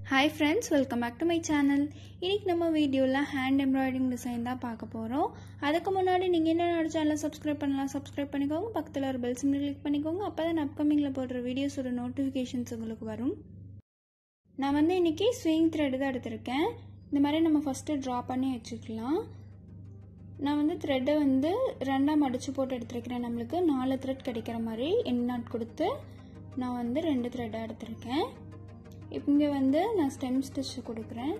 hi friends welcome back to my channel இன்றைக்கி நம்ம வீடியோவில் ஹேண்ட் எம்ப்ராய்டிங் டிசைன் தான் பார்க்க போகிறோம் அதுக்கு முன்னாடி நீங்கள் என்னோட சேனலை சப்ஸ்கிரைப் பண்ணலாம் சப்ஸ்கிரைப் பண்ணிக்கோங்க பக்கத்தில் ஒரு பெல் சிம்மில் கிளிக் பண்ணிக்கோங்க அப்போ தான் அப்கமிங்கில் போடுற வீடியோஸோட நோட்டிஃபிகேஷன்ஸ் உங்களுக்கு வரும் நான் வந்து இன்றைக்கி ஸ்விங் த்ரெட் தான் எடுத்திருக்கேன் இந்த மாதிரி நம்ம ஃபஸ்ட்டு ட்ரா பண்ணி வச்சுக்கலாம் நான் வந்து த்ரெட்டை வந்து ரெண்டாக மடித்து போட்டு எடுத்துருக்கிறேன் நம்மளுக்கு நாலு த்ரெட் கிடைக்கிற மாதிரி என் நாட் கொடுத்து நான் வந்து ரெண்டு த்ரெட்டாக எடுத்திருக்கேன் இங்கே வந்து நான் ஸ்டெம் ஸ்டிச் கொடுக்குறேன்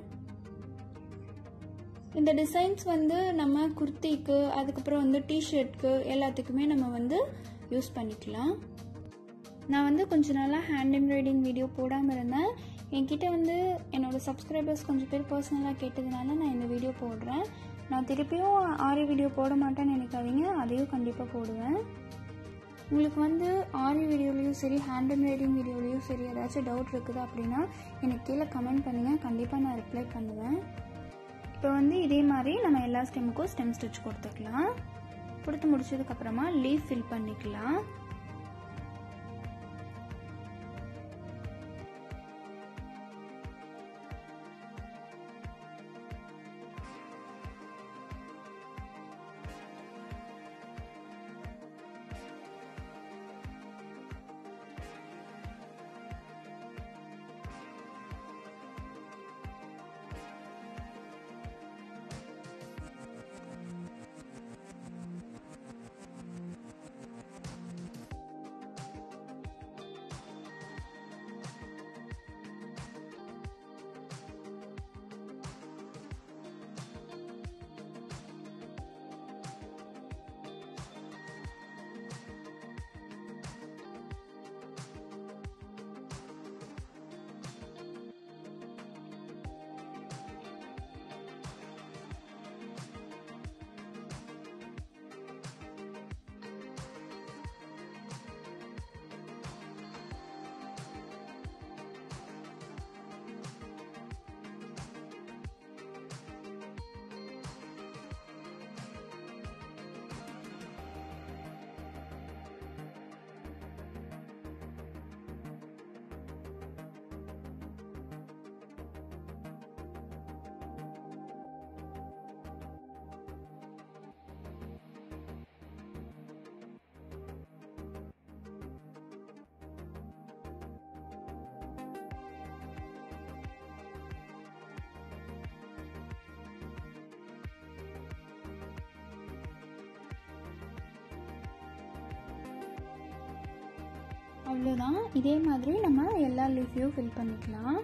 இந்த டிசைன்ஸ் வந்து நம்ம குர்த்திக்கு அதுக்கப்புறம் வந்து டிஷர்ட்க்கு எல்லாத்துக்குமே நம்ம வந்து யூஸ் பண்ணிக்கலாம் நான் வந்து கொஞ்ச நாளாக ஹேண்ட் எம்ப்ராய்டிங் வீடியோ போடாமல் இருந்தேன் என்கிட்ட வந்து என்னோடய சப்ஸ்கிரைபர்ஸ் கொஞ்சம் பேர் பர்சனலாக கேட்டதுனால நான் இந்த வீடியோ போடுறேன் நான் திருப்பியும் ஆரி வீடியோ போட மாட்டேன்னு நினைக்காதீங்க அதையும் கண்டிப்பாக போடுவேன் உங்களுக்கு வந்து ஆரி வீடியோலையும் சரி ஹேண்ட் எம்ப்ராய்டிங் வீடியோலையும் சரி ஏதாச்சும் டவுட் இருக்குது அப்படின்னா எனக்கு கீழே கமெண்ட் பண்ணுங்கள் கண்டிப்பாக நான் ரிப்ளை பண்ணுவேன் இப்போ வந்து இதே மாதிரி நம்ம எல்லா ஸ்டெம்முக்கும் ஸ்டெம் ஸ்டிச் கொடுத்துக்கலாம் கொடுத்து முடிச்சதுக்கப்புறமா லீஃப் ஃபில் பண்ணிக்கலாம் அவ்வளோதான் இதே மாதிரி நம்ம எல்லா லீஃபையும் ஃபில் பண்ணிக்கலாம்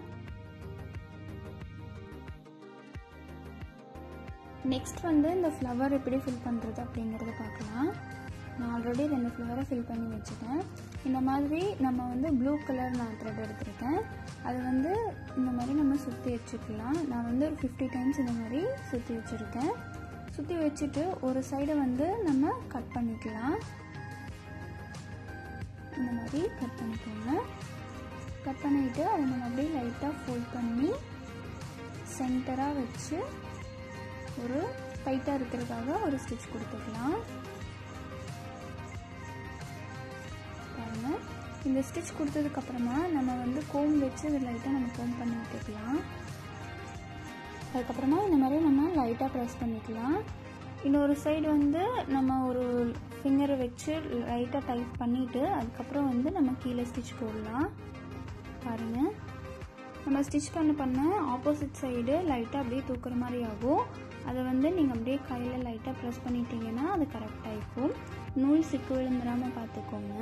நெக்ஸ்ட் வந்து இந்த ஃப்ளவர் எப்படி ஃபில் பண்ணுறது அப்படிங்கிறத பார்க்கலாம் நான் ஆல்ரெடி ரெண்டு ஃப்ளவரை ஃபில் பண்ணி வச்சுட்டேன் இந்த மாதிரி நம்ம வந்து ப்ளூ கலர் நான் த்ரெட் எடுத்திருக்கேன் அது வந்து இந்த மாதிரி நம்ம சுற்றி வச்சுக்கலாம் நான் வந்து ஒரு ஃபிஃப்டி டைம்ஸ் இந்த மாதிரி சுற்றி வச்சுருக்கேன் சுற்றி வச்சுட்டு ஒரு சைடை வந்து நம்ம கட் பண்ணிக்கலாம் இந்த மாதிரி கட் பண்ணிக்கோங்க கட் பண்ணிவிட்டு அதை நம்ம அப்படியே லைட்டாக ஃபோல்ட் பண்ணி சென்டராக வச்சு ஒரு டைட்டாக இருக்கிறதுக்காக ஒரு ஸ்டிச் கொடுத்துக்கலாம் பாருங்கள் இந்த ஸ்டிச் கொடுத்ததுக்கப்புறமா நம்ம வந்து கோம் வச்சு இது லைட்டாக நம்ம கோம் பண்ணி விட்டுக்கலாம் அதுக்கப்புறமா இந்த மாதிரி நம்ம லைட்டாக ப்ரெஸ் பண்ணிக்கலாம் இன்னொரு சைடு வந்து நம்ம ஒரு ஃபிங்கரை வச்சு லைட்டாக டைப் பண்ணிவிட்டு அதுக்கப்புறம் வந்து நம்ம கீழே ஸ்டிச் போடலாம் பாருங்கள் நம்ம ஸ்டிச் பண்ண பண்ண ஆப்போசிட் சைடு லைட்டாக அப்படியே தூக்குற மாதிரி ஆகும் அதை வந்து நீங்கள் அப்படியே கையில் லைட்டாக ப்ரெஸ் பண்ணிட்டீங்கன்னா அது கரெக்டாக இருக்கும் நூல் சிக்கு விழுந்துடாமல் பார்த்துக்கோங்க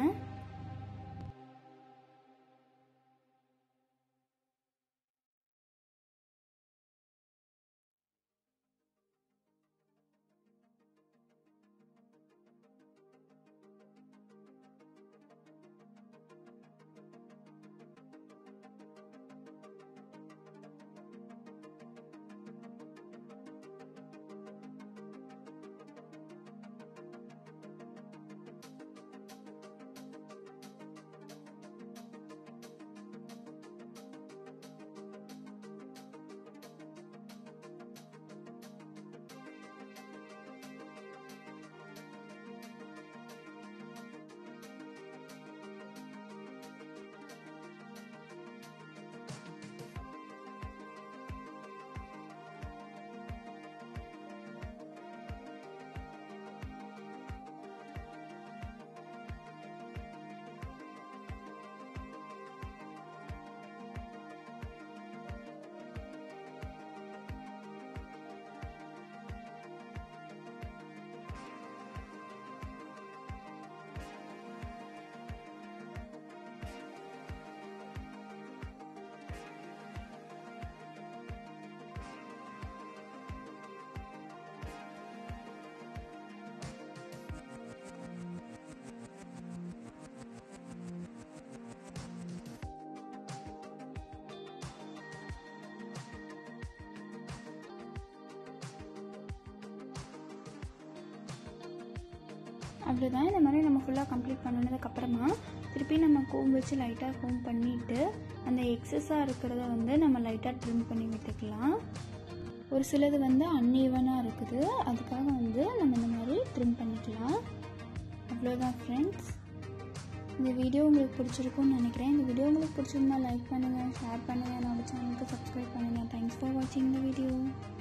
அவ்வளோதான் இந்த மாதிரி நம்ம ஃபுல்லாக கம்ப்ளீட் பண்ணினதுக்கப்புறமா திருப்பி நம்ம கோம் வச்சு லைட்டாக கோம் பண்ணிவிட்டு அந்த எக்ஸஸாக இருக்கிறத வந்து நம்ம லைட்டாக ட்ரிம் பண்ணி விட்டுக்கலாம் ஒரு சிலது வந்து அன்ஈவனாக இருக்குது அதுக்காக வந்து நம்ம இந்த மாதிரி ட்ரிம் பண்ணிக்கலாம் அவ்வளோதான் ஃப்ரெண்ட்ஸ் இந்த வீடியோ உங்களுக்கு பிடிச்சிருக்கும்னு நினைக்கிறேன் இந்த வீடியோ உங்களுக்கு பிடிச்சிருந்தா லைக் பண்ணுங்கள் ஷேர் பண்ணுங்கள் என்னோட சேனலுக்கு சப்ஸ்கிரைப் பண்ணுங்கள் தேங்க்ஸ் ஃபார் வாட்சிங் த வீடியோ